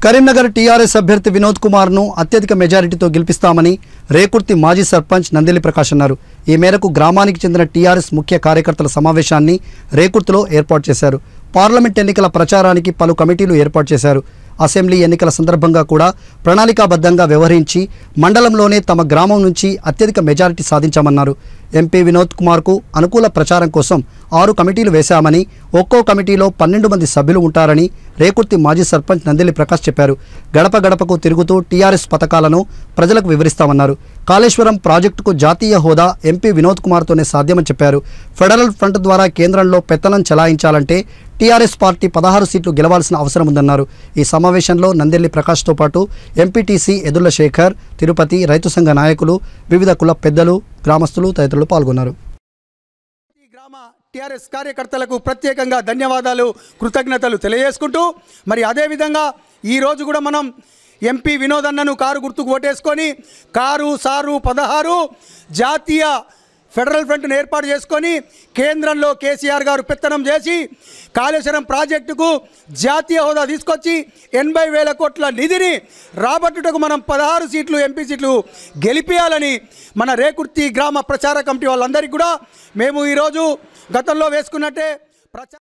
Karimnagar TRS అభ్యర్థి వినోద్ కుమార్ ను అత్యధిక మెజారిటీతో గెలిపిస్తామని రేకుర్తి మాజీ సర్పంచ్ నందిలి ప్రకాష్ అన్నారు ఈ మేరకు గ్రామానికి చెందిన టీఆర్ఎస్ ముఖ్య కార్యకర్తల సమావేశాన్ని రేకుర్తిలో ఏర్పాటు చేశారు పార్లమెంట్ ఎన్నికల ప్రచారానికి పలు కమిటీలు ఏర్పాటు చేశారు అసెంబ్లీ ఎన్నికల సందర్భంగా కూడా ప్రణాళికాబద్ధంగా వ్యవహరించి మండలంలోనే తమ గ్రామం నుంచి అత్యధిక మెజారిటీ సాధించామన్నారు ఎంపీ వినోద్ కుమార్కు అనుకూల ప్రచారం కోసం ఆరు కమిటీలు వేశామని ఒక్కో కమిటీలో పన్నెండు మంది సభ్యులు ఉంటారని రేకుర్తి మాజీ సర్పంచ్ నందిలి ప్రకాష్ చెప్పారు గడప గడపకు తిరుగుతూ టీఆర్ఎస్ పథకాలను ప్రజలకు వివరిస్తామన్నారు కాళేశ్వరం ప్రాజెక్టుకు జాతీయ హోదా ఎంపీ వినోద్ కుమార్తోనే సాధ్యమని చెప్పారు ఫెడరల్ ఫ్రంట్ ద్వారా కేంద్రంలో పెత్తనం చెలాయించాలంటే టీఆర్ఎస్ పార్టీ పదహారు సీట్లు గెలవాల్సిన అవసరం ఉందన్నారు ఈ సమావేశంలో నందెల్లి ప్రకాష్తో పాటు ఎంపీటీసీ ఎదుళ్ల శేఖర్ తిరుపతి రైతు సంఘ నాయకులు వివిధ కుల పెద్దలు గ్రామస్తులు తదితరులు పాల్గొన్నారు ఈ గ్రామ టిఆర్ఎస్ కార్యకర్తలకు ప్రత్యేకంగా ధన్యవాదాలు కృతజ్ఞతలు తెలియజేసుకుంటూ మరి అదేవిధంగా ఈరోజు కూడా మనం ఎంపీ వినోద్ అన్నను కారు గుర్తుకు ఓటేసుకొని కారు సారు పదహారు జాతీయ ఫెడరల్ ఫ్రంట్ను ఏర్పాటు చేసుకొని కేంద్రంలో కేసీఆర్ గారు పెత్తనం చేసి కాళేశ్వరం ప్రాజెక్టుకు జాతీయ హోదా తీసుకొచ్చి ఎనభై వేల కోట్ల నిధిని రాబట్టుటకు మనం పదహారు సీట్లు ఎంపీ సీట్లు గెలిపించాలని మన రేకుర్తి గ్రామ ప్రచార కమిటీ వాళ్ళందరికీ కూడా మేము ఈరోజు గతంలో వేసుకున్నట్టే ప్రచార